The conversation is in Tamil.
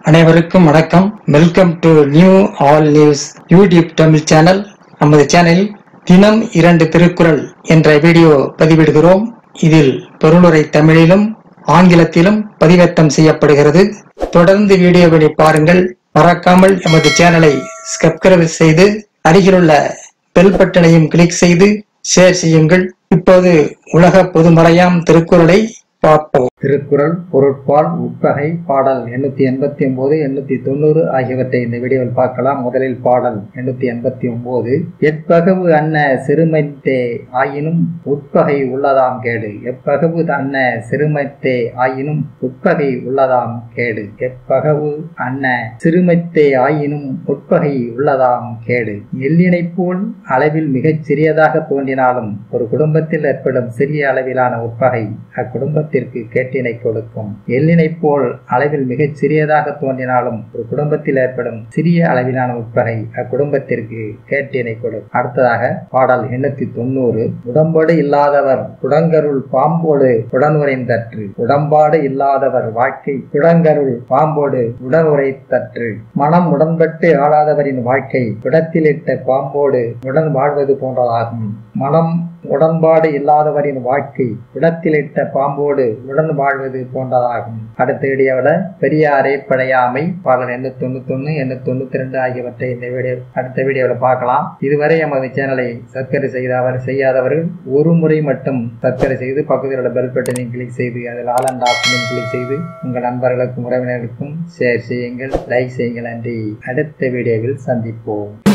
அனைவருக்கும் வணக்கம் welcome to new all news YouTube Tamil channel நமது சேனலில் தினம் இரண்டு திருக்குறள் என்ற வீடியோ பதிவிடுகிறோம் இதில் பொருளுரை தமிழிலும் ஆங்கிலத்திலும் பதிவேற்றம் செய்யப்படுகிறது தொடர்ந்து வீடியோவினை பாருங்கள் மறக்காமல் எமது சேனலை சப்ஸ்கிரைப் செய்து அருகிலுள்ள பெல் பட்டனையும் கிளிக் செய்து ஷேர் செய்யுங்கள் இப்போது உலக பொதுமறையாம் திருக்குறளை பார்ப்போம் திருக்குறள் பொருட்பால் உட்பகை பாடல் எண்ணூத்தி எண்பத்தி ஒன்பது எண்ணூத்தி தொண்ணூறு ஆகியவற்றை இந்த வீடியோவில் பார்க்கலாம் முதலில் பாடல் எண்ணூத்தி எண்பத்தி ஒன்பது எப்பகவு அன்ன சிறுமைத்தே ஆயினும் உட்பகை உள்ளதாம் கேடு எப்பகவு அன்ன சிறுமைத்தே ஆயினும் உட்பகை உள்ளதாம் கேடு எப்பகவு அன்ன சிறுமைத்தே ஆயினும் உட்பகை உள்ளதாம் கேடு எல்லினை போல் அளவில் மிகச் சிறியதாக தோன்றினாலும் ஒரு குடும்பத்தில் ஏற்படும் சிறிய அளவிலான உட்பகை அக்குடும்பத்திற்கு கேட்டினை கொடுக்கும் எல்லினை போல் அளவில் மிகச் சிறியதாக தோன்றினாலும் ஒரு குடும்பத்தில் ஏற்படும் சிறிய அளவிலான உட்பகை அக்குடும்பத்திற்கு கேட்டினை கொடுக்கும் அடுத்ததாக பாடல் எண்ணூத்தி தொண்ணூறு உடம்போடு இல்லாதவர் குடங்கருள் பாம்போடு உடனுரைந்தற்று உடம்பாடு இல்லாதவர் வாழ்க்கை குடங்கருள் பாம்போடு உடனுரைத்தற்று மனம் உடன்பட்டு ஆளாதவரின் வாழ்க்கை குடத்திலிட்ட பாம்போடு உடன் வாழ்வது போன்றதாகும் மனம் உடன்பாடு இல்லாதவரின் வாழ்க்கை இடத்திலிட்ட பாம்போடு உடன் வாழ்வது போன்றதாகும் அடுத்த வீடியோவில் பெரியாரே பழையாமை பாடல் எண்ணூத்தி தொண்ணூத்தி ஒண்ணு எண்ணூத்தி தொண்ணூத்தி ரெண்டு ஆகியவற்றை இந்த வீடியோ அடுத்த வீடியோவில் பார்க்கலாம் இதுவரை எமது சேனலை சப்ஸ்கிரைப் செய்தவர் செய்யாதவர்கள் ஒரு முறை மட்டும் சப்ஸ்கிரைப் செய்து பக்கத்தில் உள்ள பெல் பட்டனை கிளிக் செய்து அதில் ஆல் அண்ட் ஆப்ஷனையும் கிளிக் செய்து உங்கள் நண்பர்களுக்கும் உறவினர்களுக்கும் ஷேர் செய்யுங்கள் லைக் செய்யுங்கள் நன்றி அடுத்த வீடியோவில் சந்திப்போம்